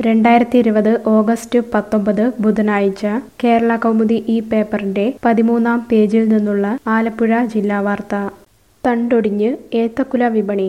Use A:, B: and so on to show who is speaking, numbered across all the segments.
A: രണ്ടായിരത്തി ഇരുപത് ഓഗസ്റ്റ് പത്തൊമ്പത് ബുധനാഴ്ച കേരള കൗമുദി ഈ പേപ്പറിന്റെ പതിമൂന്നാം പേജിൽ നിന്നുള്ള ആലപ്പുഴ ജില്ലാ വാർത്ത തണ്ടൊടിഞ്ഞ് ഏത്തക്കുല വിപണി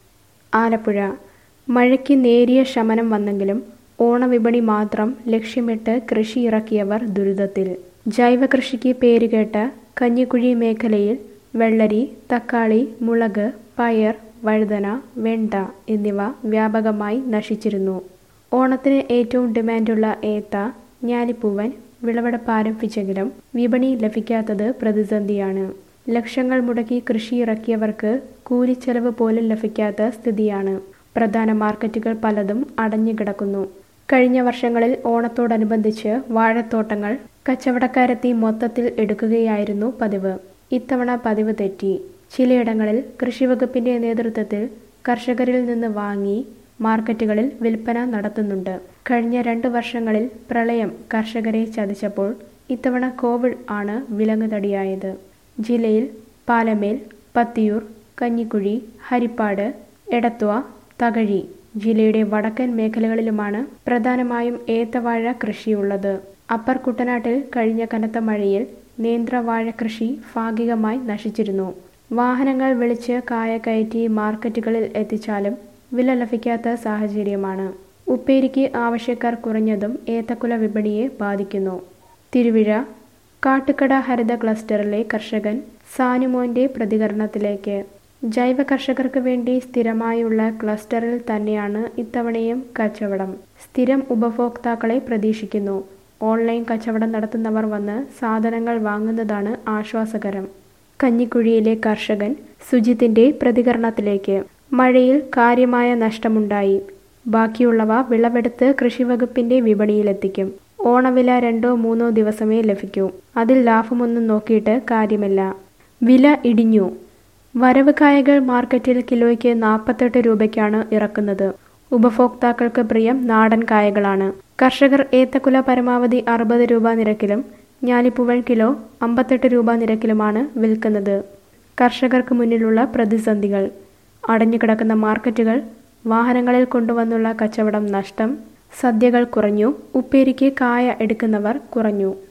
A: ആലപ്പുഴ മഴയ്ക്ക് നേരിയ ശമനം വന്നെങ്കിലും ഓണവിപണി മാത്രം ലക്ഷ്യമിട്ട് കൃഷി ഇറക്കിയവർ ദുരിതത്തിൽ ജൈവ കൃഷിക്ക് പേരുകേട്ട കഞ്ഞിക്കുഴി മേഖലയിൽ വെള്ളരി തക്കാളി മുളക് പയർ വഴുതന വെണ്ട എന്നിവ വ്യാപകമായി നശിച്ചിരുന്നു ഓണത്തിന് ഏറ്റവും ഡിമാൻഡുള്ള ഏത്ത ഞാലിപ്പൂവൻ വിളവെടുപ്പ് ആരംഭിച്ചെങ്കിലും വിപണി ലഭിക്കാത്തത് പ്രതിസന്ധിയാണ് ലക്ഷങ്ങൾ മുടക്കി കൃഷി ഇറക്കിയവർക്ക് കൂലിച്ചെലവ് പോലും ലഭിക്കാത്ത സ്ഥിതിയാണ് പ്രധാന മാർക്കറ്റുകൾ പലതും അടഞ്ഞുകിടക്കുന്നു കഴിഞ്ഞ വർഷങ്ങളിൽ ഓണത്തോടനുബന്ധിച്ച് വാഴത്തോട്ടങ്ങൾ കച്ചവടക്കാരെത്തി മൊത്തത്തിൽ എടുക്കുകയായിരുന്നു പതിവ് ഇത്തവണ പതിവ് തെറ്റി ചിലയിടങ്ങളിൽ കൃഷിവകുപ്പിന്റെ നേതൃത്വത്തിൽ കർഷകരിൽ നിന്ന് വാങ്ങി മാർക്കറ്റുകളിൽ വിൽപ്പന നടത്തുന്നുണ്ട് കഴിഞ്ഞ രണ്ട് വർഷങ്ങളിൽ പ്രളയം കർഷകരെ ചതിച്ചപ്പോൾ ഇത്തവണ കോവിഡ് ആണ് വിലങ്ങുതടിയായത് ജില്ലയിൽ പാലമേൽ പത്തിയൂർ കഞ്ഞിക്കുഴി ഹരിപ്പാട് എടത്വ തകഴി ജില്ലയുടെ വടക്കൻ മേഖലകളിലുമാണ് പ്രധാനമായും ഏത്തവാഴ കൃഷിയുള്ളത് അപ്പർ കുട്ടനാട്ടിൽ കഴിഞ്ഞ കനത്ത മഴയിൽ നേന്ത്രവാഴ കൃഷി ഭാഗികമായി നശിച്ചിരുന്നു വാഹനങ്ങൾ വിളിച്ച് കായ കയറ്റി മാർക്കറ്റുകളിൽ എത്തിച്ചാലും വില ലഭിക്കാത്ത സാഹചര്യമാണ് ഉപ്പേരിക്ക് ആവശ്യക്കാർ കുറഞ്ഞതും ഏത്തക്കുല വിപണിയെ ബാധിക്കുന്നു തിരുവിഴ കാട്ടുകട ഹരിത ക്ലസ്റ്ററിലെ കർഷകൻ സാനുമോന്റെ പ്രതികരണത്തിലേക്ക് ജൈവ കർഷകർക്ക് വേണ്ടി സ്ഥിരമായുള്ള ക്ലസ്റ്ററിൽ തന്നെയാണ് ഇത്തവണയും കച്ചവടം സ്ഥിരം ഉപഭോക്താക്കളെ പ്രതീക്ഷിക്കുന്നു ഓൺലൈൻ കച്ചവടം നടത്തുന്നവർ വന്ന് സാധനങ്ങൾ വാങ്ങുന്നതാണ് ആശ്വാസകരം കഞ്ഞിക്കുഴിയിലെ കർഷകൻ സുജിത്തിന്റെ പ്രതികരണത്തിലേക്ക് മഴയിൽ കാര്യമായ നഷ്ടമുണ്ടായി ബാക്കിയുള്ളവ വിളവെടുത്ത് കൃഷിവകുപ്പിന്റെ വിപണിയിലെത്തിക്കും ഓണവില രണ്ടോ മൂന്നോ ദിവസമേ ലഭിക്കൂ അതിൽ ലാഭമൊന്നും നോക്കിയിട്ട് കാര്യമില്ല വില ഇടിഞ്ഞു വരവ് കായകൾ മാർക്കറ്റിൽ കിലോയ്ക്ക് നാൽപ്പത്തെട്ട് രൂപയ്ക്കാണ് ഇറക്കുന്നത് ഉപഭോക്താക്കൾക്ക് പ്രിയം നാടൻ കായകളാണ് കർഷകർ ഏത്തക്കുല പരമാവധി അറുപത് രൂപ നിരക്കിലും ഞാലിപ്പൂവൻ കിലോ അമ്പത്തെട്ട് രൂപ നിരക്കിലുമാണ് വിൽക്കുന്നത് കർഷകർക്ക് മുന്നിലുള്ള പ്രതിസന്ധികൾ അടഞ്ഞുകിടക്കുന്ന മാർക്കറ്റുകൾ വാഹനങ്ങളിൽ കൊണ്ടുവന്നുള്ള കച്ചവടം നഷ്ടം സദ്യകൾ കുറഞ്ഞു ഉപ്പേരിക്ക് കായ എടുക്കുന്നവർ കുറഞ്ഞു